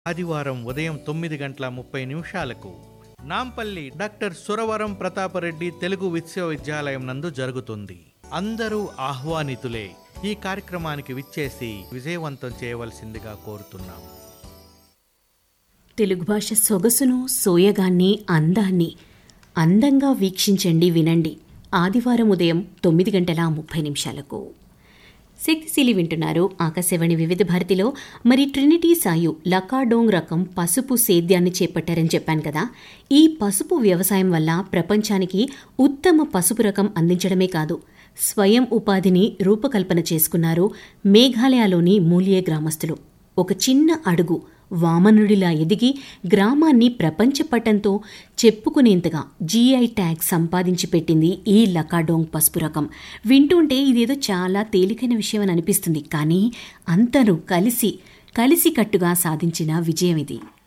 ఆదివారం ఉదయం తొమ్మిది గంటల ముప్పై నిమిషాలకు నాంపల్లి డాక్టర్ సురవరం ప్రతాపరెడ్డి తెలుగు విశ్వవిద్యాలయం నందు జరుగుతుంది అందరూ ఆహ్వానితులే ఈ కార్యక్రమానికి విచ్చేసి విజయవంతం చేయవలసిందిగా కోరుతున్నాం తెలుగు భాష సొగసును సోయగాన్ని అందాన్ని అందంగా వీక్షించండి వినండి ఆదివారం ఉదయం తొమ్మిది గంటల ముప్పై నిమిషాలకు శక్తిశీలి వింటున్నారు ఆకాశవాణి వివిధ భారతిలో మరి ట్రినిటీ సాయు లకాడోంగ్ రకం పసుపు సేద్యాన్ని చేపట్టారని చెప్పాను కదా ఈ పసుపు వ్యవసాయం వల్ల ప్రపంచానికి ఉత్తమ పసుపు రకం అందించడమే కాదు స్వయం ఉపాధిని రూపకల్పన చేసుకున్నారు మేఘాలయలోని మూలియే గ్రామస్తులు ఒక చిన్న అడుగు వామనుడిలా ఎదిగి గ్రామాన్ని ప్రపంచ పటంతో చెప్పుకునేంతగా జీఐ ట్యాగ్ సంపాదించి పెట్టింది ఈ లకాడోంగ్ పసుపు రకం వింటుంటే ఇదేదో చాలా తేలికైన విషయం అని అనిపిస్తుంది కానీ అంతను కలిసి కలిసికట్టుగా సాధించిన విజయం ఇది